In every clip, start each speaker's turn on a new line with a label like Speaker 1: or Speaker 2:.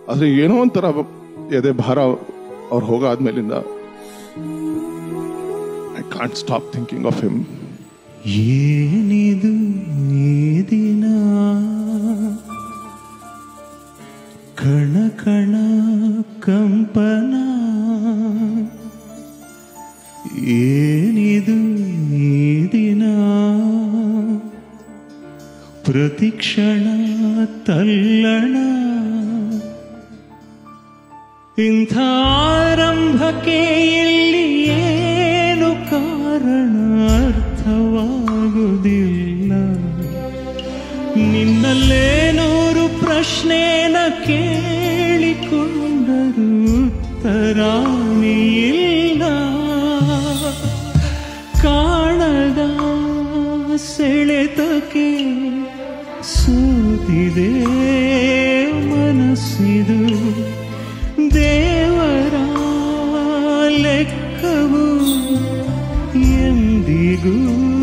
Speaker 1: ಆದ್ರೆ ಏನೋ ಒಂಥರ ಎದೆ ಭಾರ ಅವ್ರು ಹೋಗಾದ್ಮೇಲಿಂದ I can't stop thinking of him
Speaker 2: ಏನಿದು ಈ ದಿನ ಕಣ ಕಣ ಕಂಪನ ಏನಿದು ಈ ದಿನ ಪ್ರತಿಕ್ಷಣ ತಲ್ಲಣ ಇಂಥ ಆರಂಭಕ್ಕೆ ಇಲ್ಲಿ ಏನು ಕಾರಣ ಅರ್ಥವಾಗುವುದಿಲ್ಲ ನಿನ್ನಲ್ಲೇ ನೂರು ಪ್ರಶ್ನೆನ ಕೇಳಿಕೊಂಡರೂ ಉತ್ತರಾನೇ ಇಲ್ಲ ಕಾಣದ ಸೆಳೆತಕ್ಕೆ ಸೋತಿದೆ ಮನಸ್ಸಿದು ದೇವರ ಲೆಕ್ಕವು ಎಂದಿಗೂ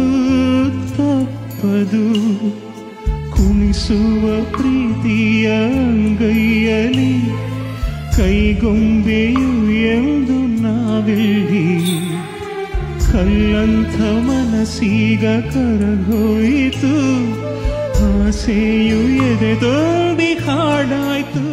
Speaker 2: ತಪ್ಪದು ಕುಣಿಸುವ ಪ್ರೀತಿಯ ಅಂಗೈಯಲಿ ಕೈಗೊಂಬೆಯು ಎಂದು ನಾವಿಲ್ಲಿ ಕಲ್ಲಂಥ ಮನಸ್ಸೀಗ ಕರಗೋಯಿತು ಆಸೆಯು ಎದೆ ತುಂಬಿ ಹಾಡಾಯ್ತು